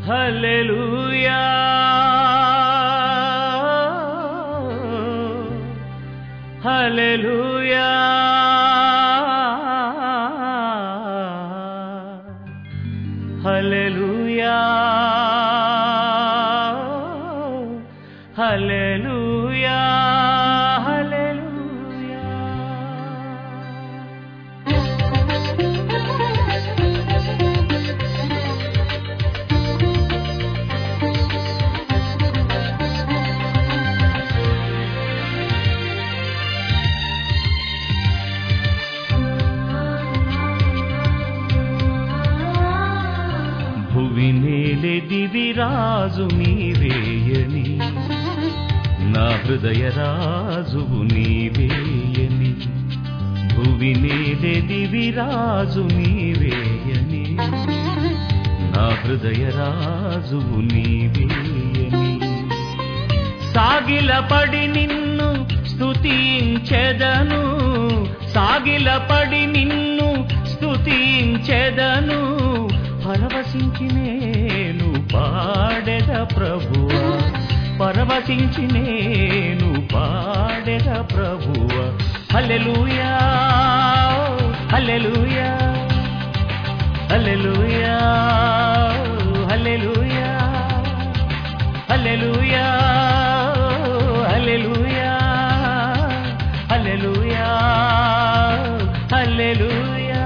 హల్లెలూయా హల్లెలూయా హల్లెలూయా హల్లెలూయా హల్లెలూయా భువి నేలె దివి రాజు నీవేయని నా హృదయ రాజువు నీవేయని భువి నేలె దివి రాజు నీవేయని నా హృదయ రాజువు నీవేయని సాగిలపడి నిన్ను స్తుతించెదను సాగిలపడి నిన్ను స్తుతించెదను పరవశించి నేను పాడెద ప్రభువ పరవశించి నేను పాడెద ప్రభువ హల్లెలూయా హల్లెలూయా హల్లెలూయా హల్లెలూయా హల్లెలూయా హల్లెలూయా హల్లెలూయా హల్లెలూయా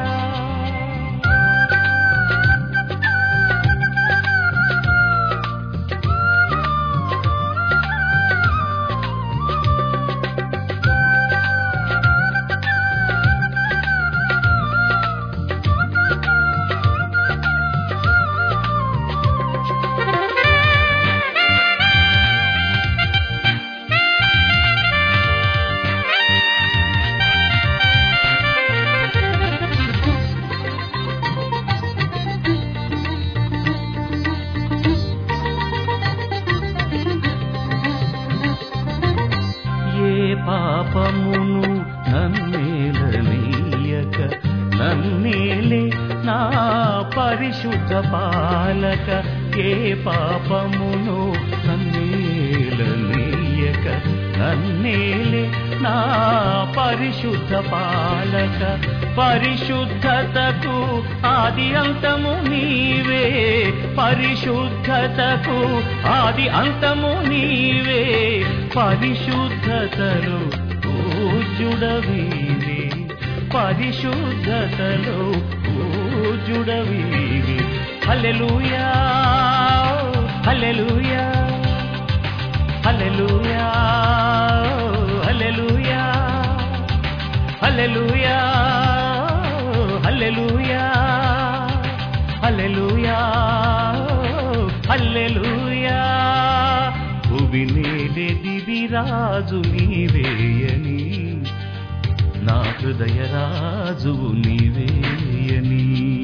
ఏ పాపమును నన్నేలనీయక నన్నేలే నా పరిశుద్ధ పాలక ఏ పాపమును నన్నేలనీయక నన్నేలే నా పరిశుద్ధ పాలక పరిశుద్ధతకు ఆది అంతము నీవే పరిశుద్ధతకు ఆది అంతము నీవే పరిశుద్ధతలో పూజుడవీవే పరిశుద్ధతలో పూజుడవీవే హల్లెలూయా హల్లెలూయా హల్లెలూయా హల్లెలూయా హల్లెలూయా హల్లెలూయా హల్లెలూయా హల్లెలూయా భువి నేలే దివి రాజు నీవేయని నా హృదయ రాజు నీవేయని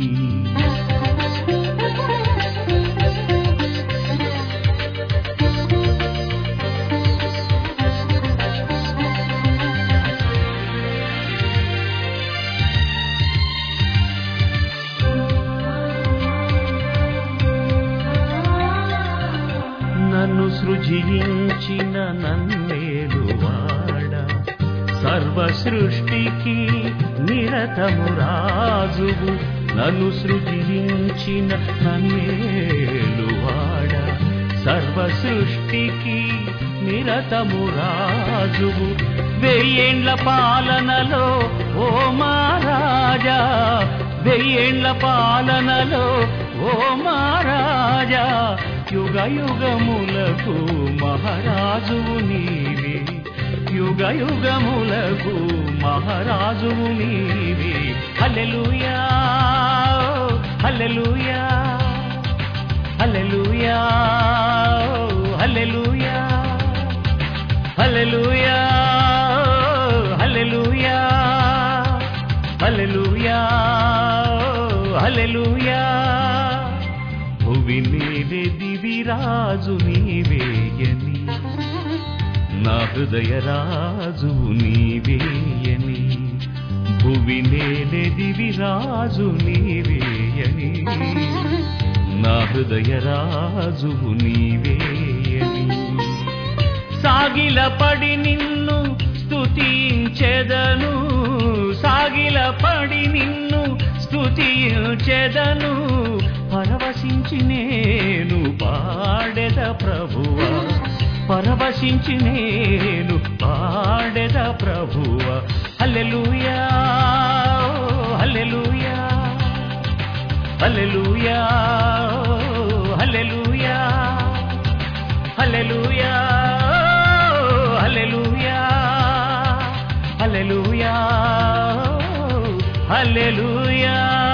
నన్ను సృజించిన నన్నేలువాడ సర్వ సృష్టికి నిరతము రాజువు నన్ను సృజించిన నన్నేలువాడ సర్వ సృష్టికి నిరతము రాజువు వెయ్యేండ్ల పాలనలో ఓ మహారాజా వెయ్యేండ్ల పాలనలో ఓ మహారాజా యుగ యుగములకు మహారాజువు నీవే యుగ యుగములకు మహారాజువు నీవే హల్లెలూయా హల్లెలూయా హల్లెలూయా హల్లెలూయా హల్లెలూయా హల్లెలూయా హల్లెలూయా హల్లెలూయా భువి నీవే దివి రాజు నీవేయని నా హృదయ రాజు నీవేయని భువి నేలే దివి రాజు నీవేయని నా హృదయ రాజువు నీవేయని సాగిలపడి నిన్ను స్తుతించెదను సాగిలపడి నిన్ను స్తుతించెదను పరవశించి నేను పాడెద ప్రభువా పరవశించి నేను పాడెద ప్రభువా హల్లెలూయా హల్లెలూయా హల్లెలూయా హల్లెలూయా హల్లెలూయా హల్లెలూయా హల్లెలూయా హల్లెలూయా